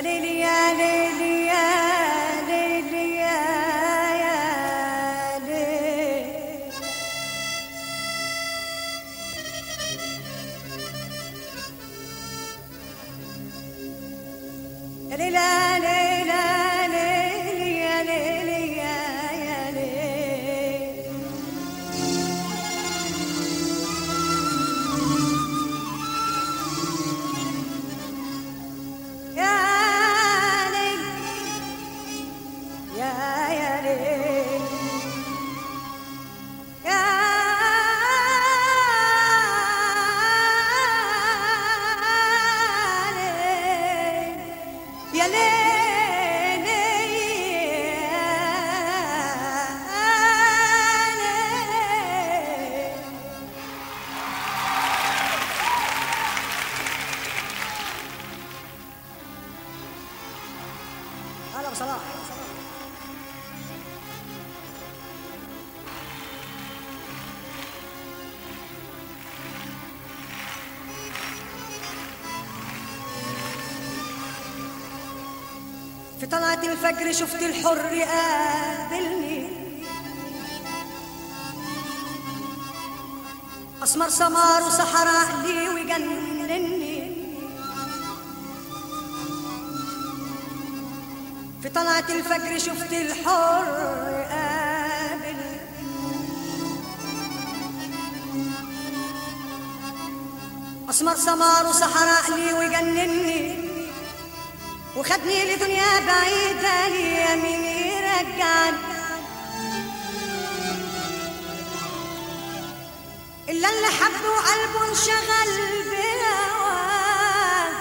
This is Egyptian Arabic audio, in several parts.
ليلي يا ليلي يا ليلي يا يا ليلي يا ليلى ليلى ليلي يا ليلي يا يا ليلي يا ليل يا يا ليل يا ليل يا ليل يا ليل هلا بصلاح في طلعة الفجر شفت الحر قابلني أسمر سمار وصحراء لي ويجنني في طلعة الفجر شفت الحر قابلني أسمر سمار وصحراء لي ويجنني وخدني لدنيا بعيدة لي مين يرجعني إلا اللي حبه وقلبه انشغل بهواه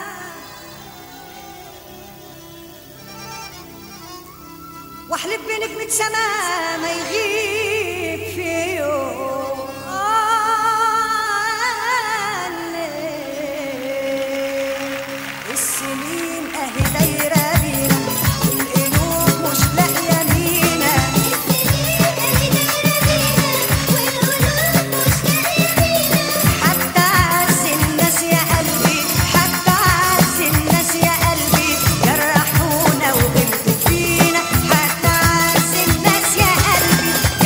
واحلف بنجمة سما ما يغيب في يوم السنين اهي دايرة بينا والقلوب مش لاقية مينا حتى عز الناس يا قلبي حتى عز الناس يا قلبي جرحونا وغلطوا فينا حتى عز الناس يا قلبي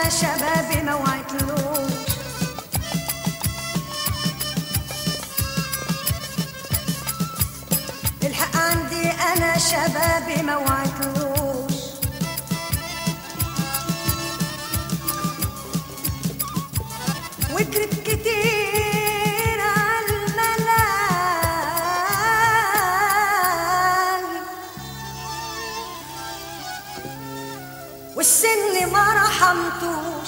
انا شبابي ما وعدتلوش الحق عندي انا شبابي ما وعدتلوش وكرت كتير عالملال والسن ما رحمتوش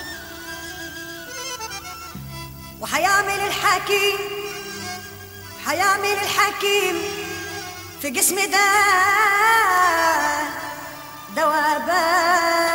وحيعمل الحكيم حيعمل الحكيم في جسمي ده دوابان